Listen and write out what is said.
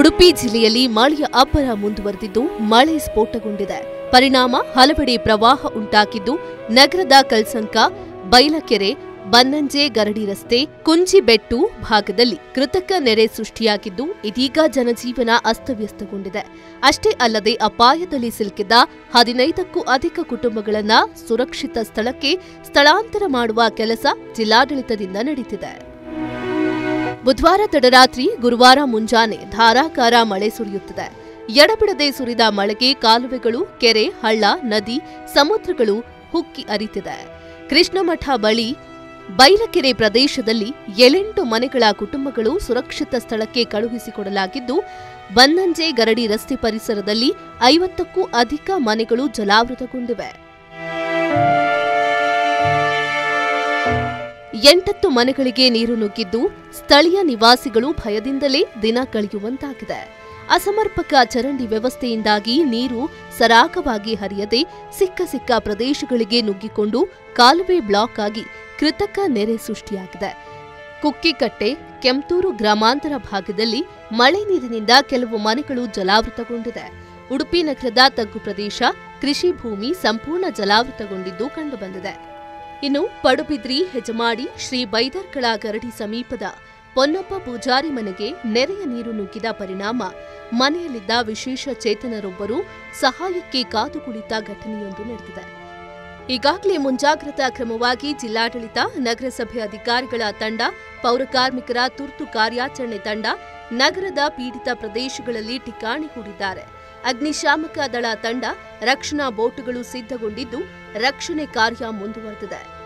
ಉಡುಪಿ ಜಿಲ್ಲೆಯಲ್ಲಿ ಮಳೆಯ ಅಬ್ಬರ ಮುಂದುವರೆದಿದ್ದು ಮಳೆ ಸ್ಫೋಟಗೊಂಡಿದೆ ಪರಿಣಾಮ ಹಲವೆಡೆ ಪ್ರವಾಹ ಉಂಟಾಗಿದ್ದು ನಗರದ ಕಲ್ಸಂಕ ಬೈಲಕೆರೆ ಬನ್ನಂಜೆ ಗರಡಿ ರಸ್ತೆ ಕುಂಜಿಬೆಟ್ಟು ಭಾಗದಲ್ಲಿ ಕೃತಕ ನೆರೆ ಸೃಷ್ಟಿಯಾಗಿದ್ದು ಇದೀಗ ಜನಜೀವನ ಅಸ್ತವ್ಯಸ್ತಗೊಂಡಿದೆ ಅಷ್ಟೇ ಅಲ್ಲದೆ ಅಪಾಯದಲ್ಲಿ ಸಿಲುಕಿದ್ದ ಹದಿನೈದಕ್ಕೂ ಅಧಿಕ ಕುಟುಂಬಗಳನ್ನ ಸುರಕ್ಷಿತ ಸ್ಥಳಕ್ಕೆ ಸ್ಥಳಾಂತರ ಮಾಡುವ ಕೆಲಸ ಜಿಲ್ಲಾಡಳಿತದಿಂದ ನಡೆದಿದೆ ಬುಧವಾರ ತಡರಾತ್ರಿ ಗುರುವಾರ ಮುಂಜಾನೆ ಧಾರಾಕಾರ ಮಳೆ ಸುರಿಯುತ್ತಿದೆ ಎಡಬಿಡದೆ ಸುರಿದ ಮಳೆಗೆ ಕಾಲುವೆಗಳು ಕೆರೆ ಹಳ್ಳ ನದಿ ಸಮುದ್ರಗಳು ಹುಕ್ಕಿ ಹರಿತಿದೆ ಕೃಷ್ಣಮಠ ಬಳಿ ಬೈಲಕೆರೆ ಪ್ರದೇಶದಲ್ಲಿ ಏಳೆಂಟು ಮನೆಗಳ ಕುಟುಂಬಗಳು ಸುರಕ್ಷಿತ ಸ್ಥಳಕ್ಕೆ ಕಳುಹಿಸಿಕೊಡಲಾಗಿದ್ದು ಬನ್ನಂಜೆ ಗರಡಿ ರಸ್ತೆ ಪರಿಸರದಲ್ಲಿ ಐವತ್ತಕ್ಕೂ ಅಧಿಕ ಮನೆಗಳು ಜಲಾವೃತಗೊಂಡಿವೆ ಎಂಟತ್ತು ಮನೆಗಳಿಗೆ ನೀರು ನುಗ್ಗಿದ್ದು ಸ್ಥಳೀಯ ನಿವಾಸಿಗಳು ಭಯದಿಂದಲೇ ದಿನ ಕಳೆಯುವಂತಾಗಿದೆ ಅಸಮರ್ಪಕ ಚರಂಡಿ ವ್ಯವಸ್ಥೆಯಿಂದಾಗಿ ನೀರು ಸರಾಗವಾಗಿ ಹರಿಯದೆ ಸಿಕ್ಕ ಸಿಕ್ಕ ಪ್ರದೇಶಗಳಿಗೆ ನುಗ್ಗಿಕೊಂಡು ಕಾಲುವೆ ಬ್ಲಾಕ್ ಆಗಿ ಕೃತಕ ನೆರೆ ಸೃಷ್ಟಿಯಾಗಿದೆ ಕುಕ್ಕಿಕಟ್ಟೆ ಕೆಂತೂರು ಗ್ರಾಮಾಂತರ ಭಾಗದಲ್ಲಿ ಮಳೆ ನೀರಿನಿಂದ ಕೆಲವು ಮನೆಗಳು ಜಲಾವೃತಗೊಂಡಿದೆ ಉಡುಪಿ ನಗರದ ತಗ್ಗು ಪ್ರದೇಶ ಕೃಷಿ ಭೂಮಿ ಸಂಪೂರ್ಣ ಜಲಾವೃತಗೊಂಡಿದ್ದು ಕಂಡುಬಂದಿದೆ ಇನ್ನು ಪಡುಬಿದ್ರಿ ಹೆಜಮಾಡಿ ಶ್ರೀ ಬೈದರ್ಕಳ ಗರಡಿ ಸಮೀಪದ ಪೊನ್ನಪ್ಪ ಪೂಜಾರಿ ಮನೆಗೆ ನೆರೆಯ ನೀರು ನುಗ್ಗಿದ ಪರಿಣಾಮ ಮನೆಯಲ್ಲಿದ್ದ ವಿಶೇಷ ಚೇತನರೊಬ್ಬರು ಸಹಾಯಕ್ಕೆ ಕಾದು ಕುಳಿತ ಘಟನೆಯೊಂದು ನಡೆದಿದೆ ಈಗಾಗಲೇ ಮುಂಜಾಗ್ರತಾ ಕ್ರಮವಾಗಿ ಜಿಲ್ಲಾಡಳಿತ ನಗರಸಭೆ ಅಧಿಕಾರಿಗಳ ತಂಡ ಪೌರಕಾರ್ಮಿಕರ ತುರ್ತು ಕಾರ್ಯಾಚರಣೆ ತಂಡ ನಗರದ ಪೀಡಿತ ಪ್ರದೇಶಗಳಲ್ಲಿ ಠಿಕಾಣಿ ಹೂಡಿದ್ದಾರೆ ಅಗ್ನಿಶಾಮಕ ದಳ ತಂಡ ರಕ್ಷಣಾ ಬೋಟುಗಳು ಸಿದ್ಧಗೊಂಡಿದ್ದು ರಕ್ಷಣೆ ಕಾರ್ಯ ಮುಂದುವರೆದಿದೆ